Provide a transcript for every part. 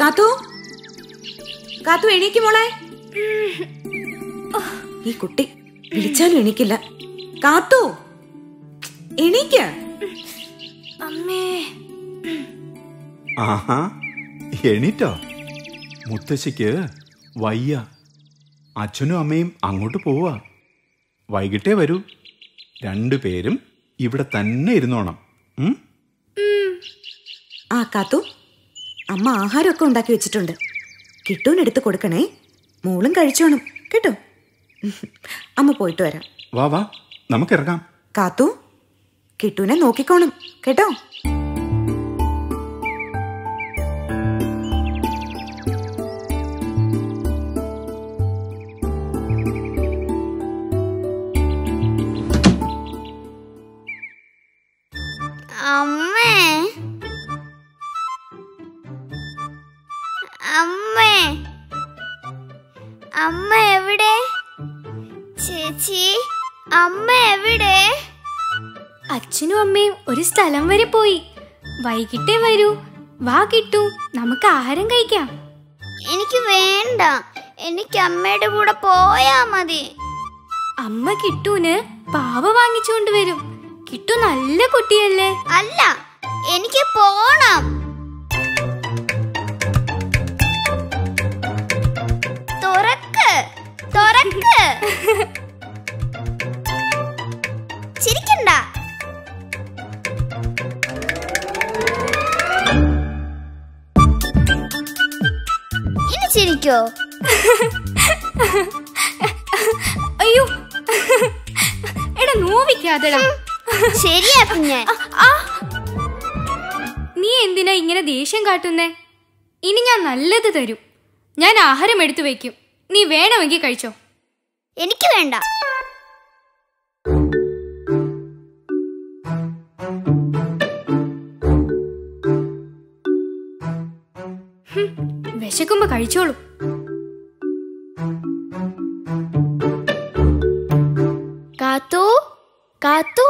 കാത്തു കാത്തു എണീക്ക് മോളെ ഈ കുട്ടി വിളിച്ചാലും എണീക്കില്ല കാത്തു എണീക്ക അമ്മേ ആഹാ എണീറ്റോ മുത്തശ്ശിക്ക് വയ്യ അച്ഛനും അമ്മയും അങ്ങോട്ട് പോവാ വൈകിട്ടേ വരൂ രണ്ടുപേരും ഇവിടെ തന്നെ ഇരുന്നോണം ഉം? ആ കാത്തു അമ്മ ആഹാരമൊക്കെ ഉണ്ടാക്കി വെച്ചിട്ടുണ്ട് കിട്ടൂനെടുത്ത് കൊടുക്കണേ മോളും കഴിച്ചോണം കേട്ടോ അമ്മ പോയിട്ട് വരാം വാ വാ നമുക്കിറങ്ങാം കാത്തു കിട്ടൂനെ നോക്കിക്കോണം കേട്ടോ അമ്മേ അമ്മേ അമ്മ എവിടെ ചേച്ചി അമ്മ എവിടെ അച്ഛനും അമ്മയും ഒരു സ്ഥലം വരെ പോയി വൈകിട്ടേ വരൂ വാ കിട്ടു നമുക്ക് ആഹാരം കഴിക്കാം എനിക്ക് വേണ്ട എനിക്ക് അമ്മയുടെ കൂടെ പോയാ മതി അമ്മ കിട്ടൂന് പാവ വാങ്ങിച്ചുകൊണ്ട് വരും കിട്ടു നല്ല കുട്ടിയല്ലേ അല്ല എനിക്ക് പോണം തുറക്ക് തുറക്ക് ചിരിക്കണ്ട ഇനി ചിരിക്കോ അയ്യോ എടാ നോവിക്കാതെടാ ശരിയാ പിന്നെ ആ നീ എന്തിനാ ഇങ്ങനെ ദേഷ്യം കാട്ടുന്നേ ഇനി ഞാൻ നല്ലത് തരും ഞാൻ ആഹാരം എടുത്തു വെക്കും നീ വേണമെങ്കിൽ കഴിച്ചോ എനിക്ക് വേണ്ട വിശക്കുമ്പോ കഴിച്ചോളൂ കാത്തു കാത്തു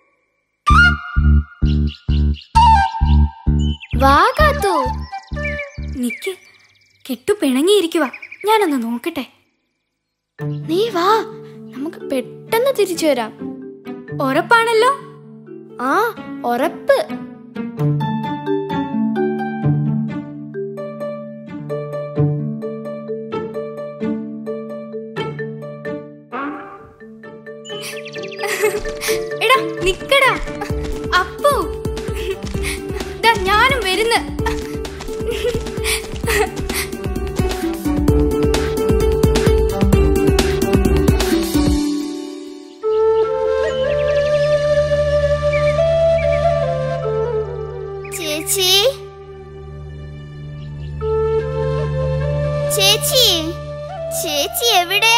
വാ കാത്തു നിക്ക് കെട്ടു പിണങ്ങിയിരിക്കുക ഞാനൊന്ന് നോക്കട്ടെ നീ വാ നമുക്ക് പെട്ടെന്ന് തിരിച്ചു വരാം ഉറപ്പാണല്ലോ ആ ഉറപ്പ് എടാ നിക്കടാ അപ്പു ദാ ഞാനും വരുന്ന് ചേച്ചി ചേച്ചി ചേച്ചി എവിടെ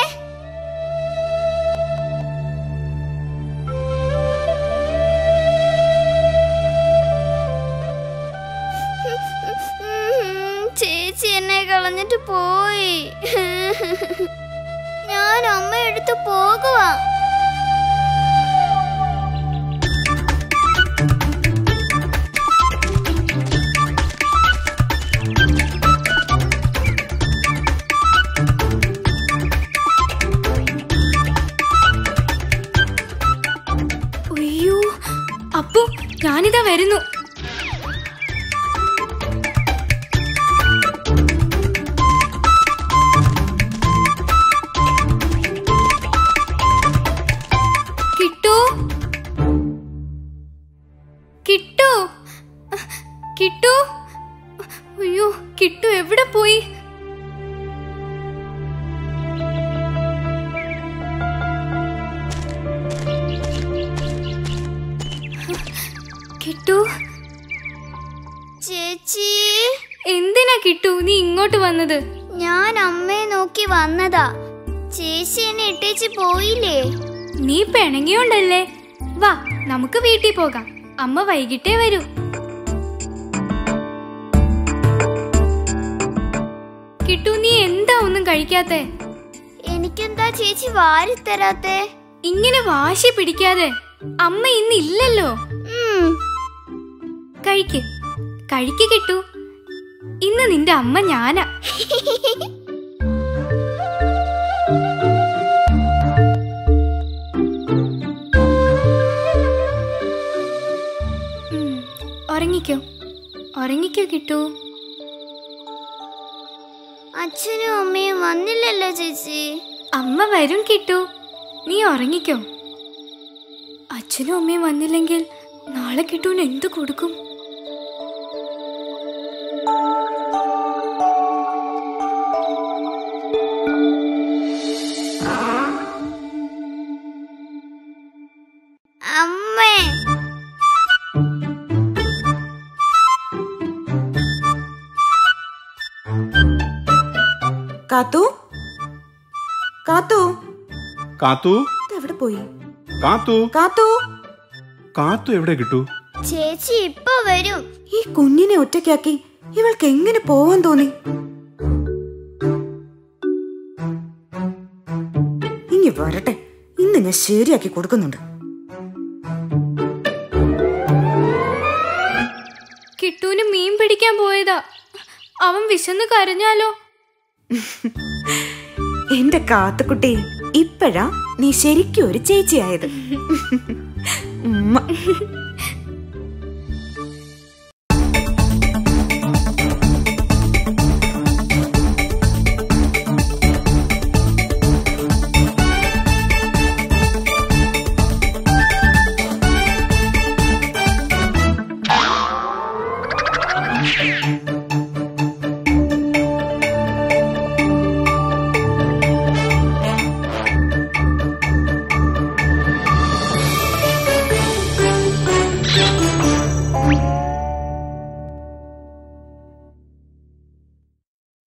ചേച്ചി എന്നെ കളഞ്ഞിട്ട് പോയി ഞാൻ അമ്മ എടുത്ത് പോകുവാ അയ്യോ അപ്പു ഞാനിതാ വരുന്നു കിട്ടു കിട്ടു കിട്ടു അയ്യോ കിട്ടു എവിടെ പോയി കിട്ടു ചേച്ചി എന്തിനാ കിട്ടു നീ ഇങ്ങോട്ട് വന്നത് ഞാൻ അമ്മയെ നോക്കി വന്നതാ ചേച്ചി എന്നെ ഇട്ടേച്ച് പോയില്ലേ നീ പിണങ്ങിയോണ്ടല്ലേ വാ നമുക്ക് വീട്ടിൽ പോകാം അമ്മ വൈകിട്ടേ വരൂ കിട്ടു നീ എന്താ ഒന്നും കഴിക്കാത്തെ എനിക്കെന്താ ചേച്ചി വാരി തരാത്തെ ഇങ്ങനെ വാശി പിടിക്കാതെ അമ്മ ഇന്ന് ഇല്ലല്ലോ ഉം, കഴിക്ക് കഴിക്ക് കിട്ടു ഇന്ന് നിന്റെ അമ്മ ഞാനാ ഉം, ഉറങ്ങിക്കോ ഉറങ്ങിക്കോ കിട്ടൂ അച്ഛനും അമ്മയും വന്നില്ലല്ലോ ചേച്ചി അമ്മ വരും കിട്ടൂ നീ ഉറങ്ങിക്കോ അച്ഛനും അമ്മയും വന്നില്ലെങ്കിൽ നാളെ കിട്ടൂന് എന്ത് കൊടുക്കും അമ്മേ കാത്തു കാത്തു കാത്തു എവിടെ പോയി കാത്തു കാത്തു കാത്തു എവിടെ കിട്ടു ചേച്ചി ഇപ്പൊ വരും ഈ കുഞ്ഞിനെ ഒറ്റയ്ക്കാക്കി ഇവൾക്ക് എങ്ങനെ പോവാൻ തോന്നി ഇനി വരട്ടെ ഇന്ന് ഞാൻ ശരിയാക്കി കൊടുക്കുന്നുണ്ട് കിട്ടൂന് മീൻ പിടിക്കാൻ പോയതാ അവൻ വിശന്ന് കരഞ്ഞാലോ എന്റെ കാത്തുക്കുട്ടി ഇപ്പഴാ നീ ശരിക്കും ഒരു ചേച്ചിയായത് ഉമ്മ